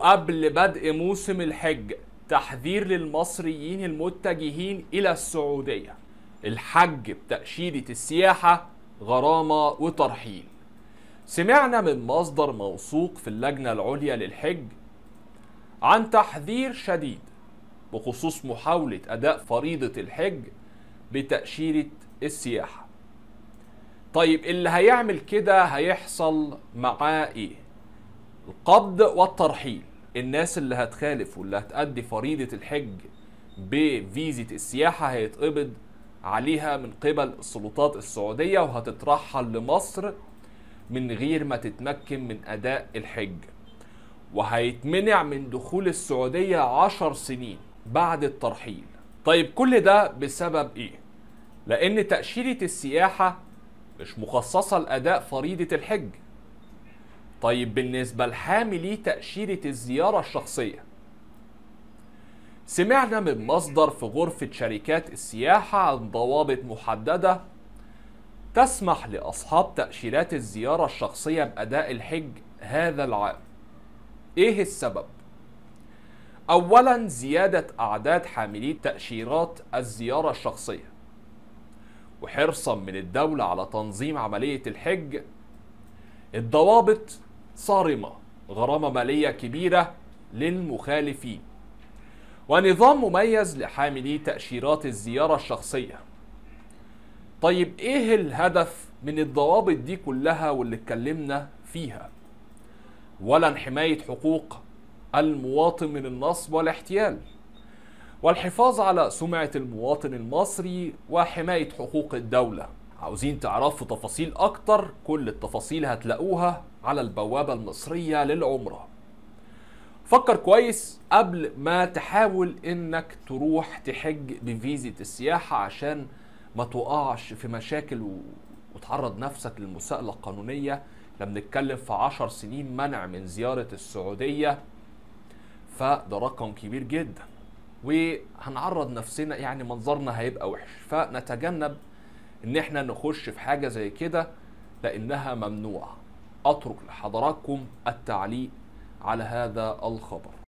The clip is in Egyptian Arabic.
وقبل بدء موسم الحج تحذير للمصريين المتجهين إلى السعودية الحج بتأشيرة السياحة غرامة وترحيل سمعنا من مصدر موثوق في اللجنة العليا للحج عن تحذير شديد بخصوص محاولة أداء فريضة الحج بتأشيرة السياحة طيب اللي هيعمل كده هيحصل معاه ايه القبض والترحيل الناس اللي هتخالف واللي هتأدي فريضة الحج بفيزة السياحة هيتقبض عليها من قبل السلطات السعودية وهتترحل لمصر من غير ما تتمكن من أداء الحج وهيتمنع من دخول السعودية عشر سنين بعد الترحيل طيب كل ده بسبب ايه؟ لأن تأشيرة السياحة مش مخصصة لأداء فريضة الحج طيب بالنسبة لحاملي تأشيرة الزيارة الشخصية سمعنا من مصدر في غرفة شركات السياحة عن ضوابط محددة تسمح لأصحاب تأشيرات الزيارة الشخصية بأداء الحج هذا العام إيه السبب؟ أولا زيادة أعداد حاملي تأشيرات الزيارة الشخصية وحرصا من الدولة على تنظيم عملية الحج الضوابط صارمة غرامة مالية كبيرة للمخالفين ونظام مميز لحاملي تأشيرات الزيارة الشخصية طيب ايه الهدف من الضوابط دي كلها واللي اتكلمنا فيها ولا حماية حقوق المواطن من النصب والاحتيال والحفاظ على سمعة المواطن المصري وحماية حقوق الدولة عاوزين تعرفوا تفاصيل أكتر كل التفاصيل هتلاقوها على البوابة المصرية للعمرة فكر كويس قبل ما تحاول انك تروح تحج بفيزة السياحة عشان ما تقعش في مشاكل و... وتعرض نفسك للمساءلة القانونية لما نتكلم في عشر سنين منع من زيارة السعودية فده رقم كبير جدا وهنعرض نفسنا يعني منظرنا هيبقى وحش فنتجنب ان احنا نخش في حاجة زي كده لانها ممنوعة اترك لحضراتكم التعليق على هذا الخبر